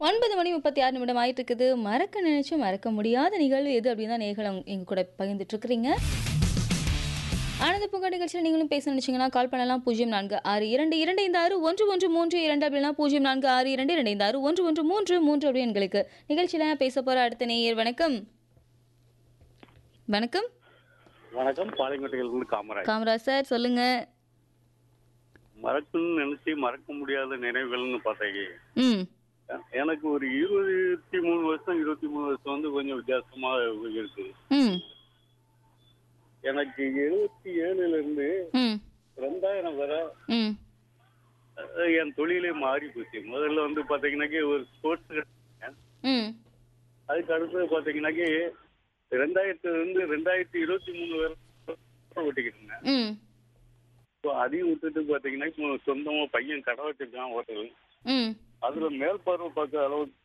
ஒன்பது மணி முப்பத்தி ஆறு நிமிடம் ஆயிட்டு இருக்குது மறக்க நினைச்சு மறக்க முடியாத நிகழ்வு எது அப்படின்னு தான் நேர்கள் எங்க கூட பகிர்ந்துட்டு இருக்கிறீங்க ஆனந்த பூங்கா நிகழ்ச்சியில் நீங்களும் பேச நினைச்சீங்கன்னா கால் பண்ணலாம் பூஜ்ஜியம் நான்கு ஆறு இரண்டு இரண்டு ஐந்து ஆறு ஒன்று ஒன்று மூன்று இரண்டு அப்படின்னா பூஜ்ஜியம் நான்கு ஆறு இரண்டு இரண்டு ஐந்து ஆறு ஒன்று ஒன்று மூன்று மூன்று அப்படி எங்களுக்கு நிகழ்ச்சியில் பேச போற அடுத்த நேயர் வணக்கம் வணக்கம் வணக்கம் பாளையங்கோட்டையிலிருந்து காமராஜ் காமராஜ் சார் சொல்லுங்க மறக்கணும்னு நினைச்சு மறக்க முடியாத நினைவுகள்னு பார்த்தீங்க ம் எனக்கு ஒரு இருபத்தி மூணு வருஷம் இருபத்தி மூணு வருஷம் வந்து கொஞ்சம் வித்தியாசமா இருக்கு ம் எனக்கு எழுபத்தி ஏழுல இருந்து ம் ரெண்டாயிரம் வரை ம் அஹ், என் தொழிலே மாறி போச்சு முதல்ல வந்து பாத்தீங்கன்னாக்கி ஒரு ஸ்போர்ட்ஸ் ம் அதுக்கு அடுத்தது பாத்தீங்கன்னாக்கி ரெண்டாயிரத்துல இருந்து ரெண்டாயிரத்தி இருபத்தி மூணு வரை ஓட்டிக்கிட்டு இருந்தேன் ம் இப்போ அதையும் விட்டுட்டு பாத்தீங்கன்னா இப்போ சொந்தமா பையன் கடை வச்சிருக்கான் ஹோட்டல் ம் அதுல மேல் பார்வை பார்க்க அளவுக்கு